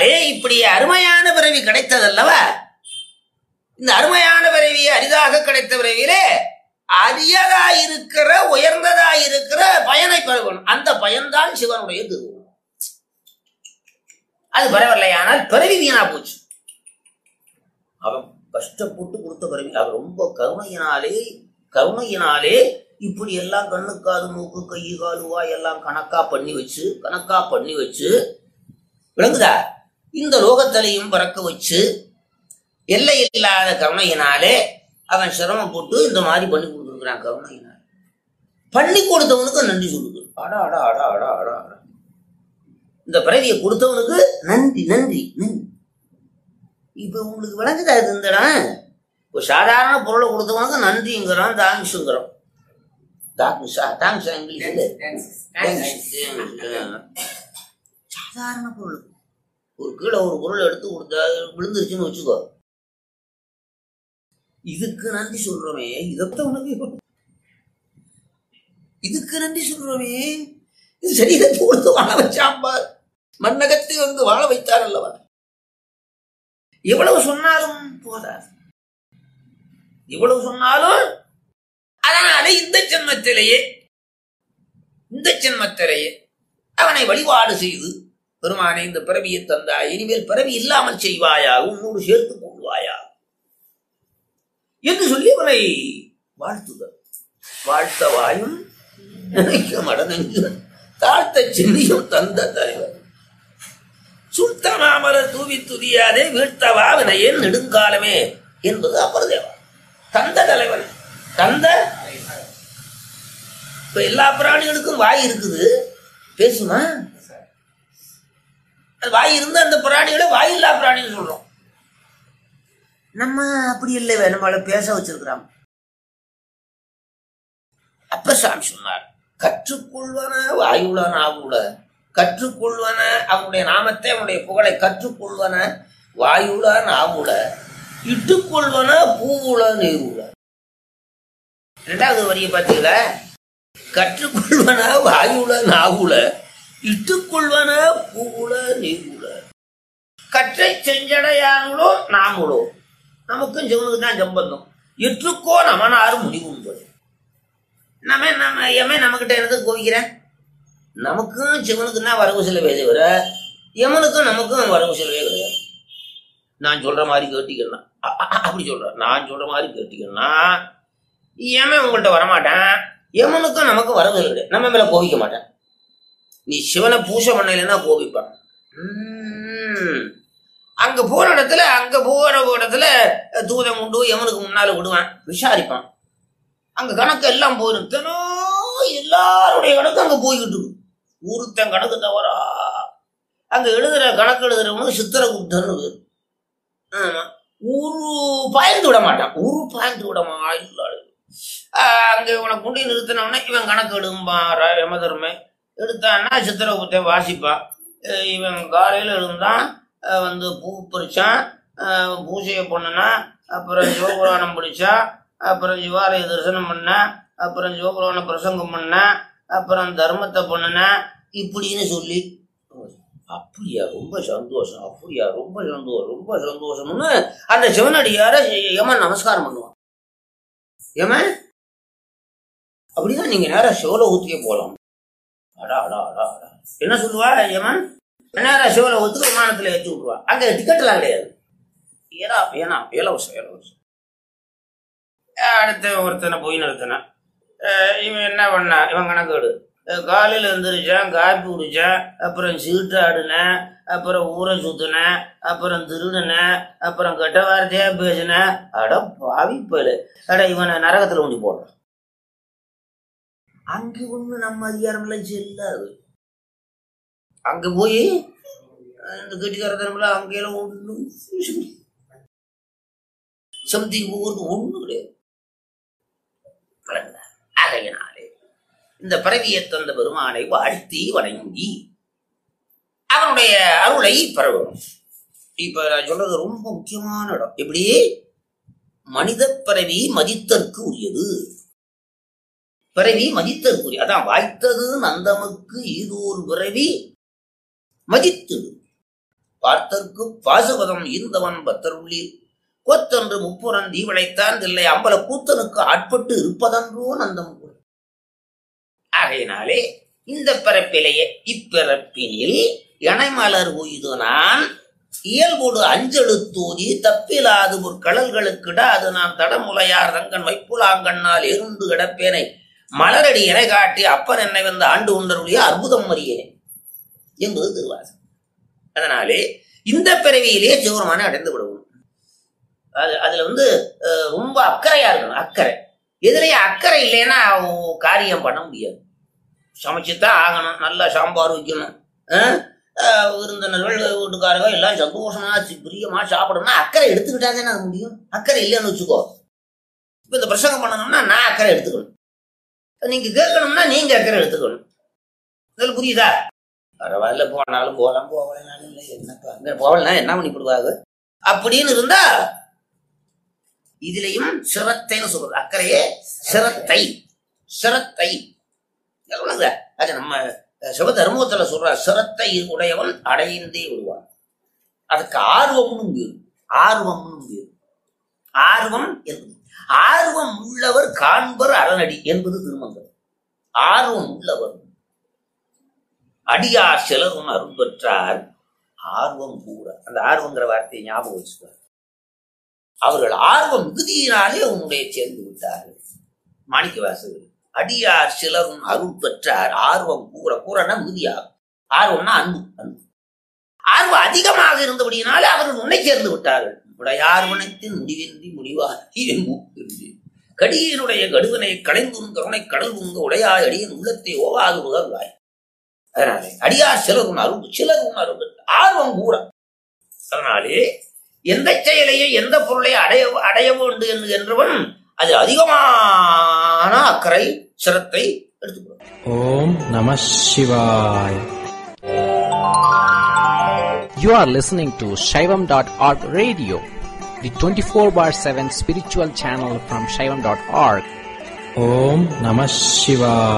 ஆகையினாலே இப்படி அருமையான பிறவி கிடைத்ததல்லவா இந்த அருமையான பிறவி அரிதாக கிடைத்த பிறவியிலே அரியதா இருக்கிற உயர்ந்ததா இருக்கிற பயனை பெறணும் அந்த பயன்தான் சிவனுடைய திருவுருவம் அது பரவாயில்லையானால் பிறவி வீணா போச்சு அவன் கஷ்டப்பட்டு கொடுத்த பிறவி அவன் ரொம்ப கருணையினாலே கருணையினாலே இப்படி எல்லாம் கண்ணு காது மூக்கு கை கால் வாய் எல்லாம் கணக்கா பண்ணி வச்சு கணக்கா பண்ணி வச்சு விளங்குதா இந்த லோகத்திலையும் பறக்க வச்சு எல்லை இல்லாத கருணையினாலே அவன் சிரமப்பட்டு இந்த மாதிரி பண்ணி கொடுத்துருக்கிறான் கருணையினால் பண்ணி கொடுத்தவனுக்கு நன்றி சொல்லுது அடா அடா அடா அடா அடா அடா இந்த பிறவியை கொடுத்தவனுக்கு நன்றி நன்றி நன்றி இப்ப உங்களுக்கு விளங்குதா இது இந்த இடம் ஒரு சாதாரண பொருளை கொடுத்தவனுக்கு நன்றிங்கிறான் தேங்க்ஸுங்கிறோம் தேங்க்ஸா தேங்க்ஸ் இங்கிலீஷ் சாதாரண பொருள் ஒரு கீழே ஒரு பொருள் எடுத்து கொடுத்தா விழுந்துருச்சுன்னு வச்சுக்கோ இதுக்கு நன்றி சொல்றோமே இதத்த உனக்கு இதுக்கு நன்றி சொல்றோமே இது சரீரத்தை கொடுத்து வாழ வச்சாம்பார் மன்னகத்தை வந்து வாழ வைத்தார் அல்லவா எவ்வளவு சொன்னாலும் போதாது எவ்வளவு சொன்னாலும் அதனால இந்த ஜென்மத்திலேயே இந்த ஜென்மத்திலேயே அவனை வழிபாடு செய்து பெருமானை இந்த பிறவியை தந்தாய் இனிமேல் பிறவி இல்லாமல் செய்வாயா உன்னோடு சேர்த்துக் கொள்வாயா என்று சொல்லி அவனை வாழ்த்துதல் வாழ்த்த வாயும் நினைக்க மடனெஞ்சு தாழ்த்த சின்னியும் தந்த தலைவர் சுத்த மாமலர் தூவி துதியாதே வீழ்த்தவா வினையேன் நெடுங்காலமே என்பது அப்பரதேவா தந்த தலைவன் தந்த இப்ப எல்லா பிராணிகளுக்கும் வாய் இருக்குது பேசுமா அது வாய் இருந்தா அந்த பிராணிகளை வாயில்லா பிராணின்னு சொல்றோம் நம்ம அப்படி இல்லை நம்மள பேச வச்சிருக்கிறோம் அப்ப சாமி சொன்னார் கற்றுக்கொள்வன வாயுளன் ஆகுல கற்றுக்கொள்வன அவனுடைய நாமத்தை அவனுடைய புகழை கற்றுக்கொள்வன வாயுளன் ஆகுல இட்டுக்கொள்வன பூவுல நீருல இரண்டாவது வரியை பார்த்தீங்களா கற்றுக்கொள்வன வாயுல நாகுல இட்டுக்கொள்வன பூவுல நீருல கற்றை செஞ்சடையாங்களோ நாமளோ நமக்கும் சிவனுக்கு தான் சம்பந்தம் எற்றுக்கோ நமனாறு முடிவுன்பது நம்ம நம்ம எமே நம்மகிட்ட எனக்கு கோவிக்கிறேன் நமக்கும் சிவனுக்கும் தான் வரவு செலவே தவிர எமனுக்கும் நமக்கும் வரவு செலவே கிடையாது நான் சொல்ற மாதிரி கேட்டிக்கன்னா அ- அ- அப்படி சொல்றேன் நான் சொல்ற மாதிரி கேட்டிக்கன்னா எமன் உங்கள்கிட்ட வரமாட்டேன் எமனுக்கும் நமக்கும் வரவு செலவு கிடையாது நம்ம மேல கோவிக்க மாட்டேன் நீ சிவனை பூசை பண்ணலைன்னா கோபிப்பான் உம். அங்க போற இடத்துல அங்க போற இடத்துல தூதம் உண்டு யமனுக்கு முன்னால விடுவான் விசாரிப்பான் அங்க கணக்கு எல்லாம் போயிடும் தினம் எல்லாருடைய கணக்கு அங்க போய்கிட்டு இருக்கு ஒருத்தன் கணக்கு தவறா அங்க எழுதுற கணக்கு எழுதுறவனுக்கு சித்திரகுப்தர்னு பேரு ஆமா ஒரு பயந்து விட மாட்டான் ஒரு பயந்து விட மா இல்லாது அங்க இவனை கொண்டு நிறுத்தினவனே இவன் கணக்கு எடும்பான் யமதர்மே எடுத்தான்னா சித்திரகுப்தன் வாசிப்பான் அஹ் இவன் காலையில் எழுந்தான் அஹ் வந்து பூ பறிச்சான் அஹ் பூஜையை பண்ணுனா அப்புறம் சிவபுராணம் படிச்சான் அப்புறம் சிவாலய தரிசனம் பண்ணேன் அப்புறம் சிவபுராண பிரசங்கம் பண்ணேன் அப்புறம் தர்மத்தை பண்ணினேன் இப்படின்னு சொல்லி அப்படியா ரொம்ப சந்தோஷம் அப்படியா ரொம்ப சந்தோஷம் ரொம்ப சந்தோஷம்னு அந்த சிவனடியார யமன் நமஸ்காரம் பண்ணுவான் யமன் அப்படிதான் நீங்க நேரம் சிவலோகத்துக்கே போகலாம் அடா அடா அடா அடா என்ன சொல்லுவா யமன் நேரம் சிவலோகத்துக்கு விமானத்துல ஏற்றி விட்டுருவா அங்க டிக்கெட் எல்லாம் கிடையாது ஏனா ஏனா இலவசம் இலவசம் அடுத்த ஒருத்தனை போய் நிறுத்தினான் அஹ் இவன் என்ன பண்ணா இவன் கணக்கேடு காலையில் எழுந்திரிச்சான் காப்பி குடிச்சான் அப்புறம் சீட்டு ஆடினேன் அப்புறம் ஊரை சுத்தினேன் அப்புறம் திருடினேன் அப்புறம் கெட்ட வார்த்தையா பேசினேன் அட பாவி பயலு. அட இவனை நரகத்தில் ஊண்டி போடுறான் அங்கே ஒண்ணு நம்ம அதிகாரம்லாம் செல்லாது அங்க போய் இந்த கெட்டிக்காரத்தனம்லாம் அங்கெல்லாம் ஒன்றும் சம்திங் ஒவ்வொரு ஒன்றும் கிடையாது வழங்குகிறார். ஆகையினாலே இந்த பிறவியை தந்த பெருமானை வாழ்த்தி வணங்கி அவனுடைய அருளை பெறணும் இப்ப நான் சொல்றது ரொம்ப முக்கியமான இடம் எப்படி மனித பிறவி மதித்தற்கு உரியது பிறவி மதித்தற்கு உரிய அதான் வாய்த்தது நந்தமுக்கு ஈதோர் பிறவி மதித்தது பார்த்தற்கு பாசுபதம் ஈர்ந்தவன் பத்தருள்ளில் கொத்தன்று முப்புறன் தீவளைத்தான் இல்லை அம்பல கூத்தனுக்கு ஆட்பட்டு இருப்பதன்றோ நந்தம் கூட ஆகையினாலே இந்த பிறப்பிலேயே இப்பிறப்பினில் இணைமலர் உய்து நான் இயல்போடு அஞ்செழுத்தூதி தப்பிலாது ஒரு கடல்களுக்கிட அது நாம் தடமுலையார் ரங்கன் வைப்புலாங்கண்ணால் எருந்து கிடப்பேனை மலரடி என காட்டி அப்பன் என்னை வந்து ஆண்டு உண்டருடைய அற்புதம் அறியேன் என்பது திருவாசம் அதனாலே இந்த பிறவியிலே சிவருமானை அடைந்து விடுவோம் அது அதுல வந்து அஹ், ரொம்ப அக்கறையா இருக்கணும் அக்கறை எதிரையே அக்கறை இல்லைன்னா அவ காரியம் பண்ண முடியாது சமைச்சுத்தான் ஆகணும் நல்லா சாம்பார் வைக்கணும் அஹ், அஹ், விருந்தினர்கள் வீட்டுக்காரங்க எல்லாம் சந்தோஷமா சி- பிரியமா சாப்பிடணும்னா அக்கறை எடுத்துக்கிட்டா தானே அது முடியும் அக்கறை இல்லைன்னு வச்சுக்கோ இப்ப இந்த பிரசங்கம் பண்ணணும்னா நான் அக்கறை எடுத்துக்கணும் நீங்க கேட்கணும்னா நீங்க அக்கறை எடுத்துக்கணும் இதில் புரியுதா பரவாயில்ல போனாலும் போகலாம் போகலாம் இல்லை என்னப்பா அங்க போகலாம் என்ன பண்ணிவிடுவாங்க அப்படின்னு இருந்தா இதுலயும் சிரத்தைன்னு சொல்றது அக்கறையே சிரத்தை சிரத்தை எவ்வளவுங்க? அது நம்ம அஹ், சிவதர்மத்துல சொல்ற சிரத்தை உடையவன் அடைந்தே விடுவான் அதுக்கு ஆர்வம்னு பேரு ஆர்வம்னு பேரு ஆர்வம் என்பது ஆர்வம் உள்ளவர் காண்பர் அரணடி என்பது திருமங்கலம் ஆர்வம் உள்ளவர் அடியார் சிலரும் அருள் பெற்றார் ஆர்வம் கூட அந்த ஆர்வங்கிற வார்த்தையை ஞாபகம் வச்சுக்கார் அவர்கள் ஆர்வம் மிகுதியினாலே உன்னுடைய சேர்ந்து விட்டார்கள் மாணிக்க வாசகர் அடியார் சிலரும் அருள் பெற்றார் ஆர்வம் கூற கூறனா மிகுதியாகும் ஆர்வம்னா அன்பு அன்பு ஆர்வம் அதிகமாக இருந்தபடியினாலே அவர்கள் உன்னை சேர்ந்து விட்டார்கள் உடையார் வனத்தின் முடிவின்றி முடிவாகி கடியினுடைய கடுவனை களைந்தும் கருணை கடல் உங்க உடையாய் அடியின் உள்ளத்தை ஓவாது உதவாய் அதனாலே அடியார் சிலர் உன் அருள் சிலர் உன் அருள் ஆர்வம் கூற அதனாலே எந்த செயலையும் எந்த பொருளையும் அடைய அடைய வேண்டும் என்று என்றவன் அது அதிகமான அக்கறை சிரத்தை எடுத்துக்கணும் ஓம் நம சிவாய் You are listening to Shaivam.org radio, the 24 bar 7 spiritual channel from Shaivam.org. Om Namah Shivaya.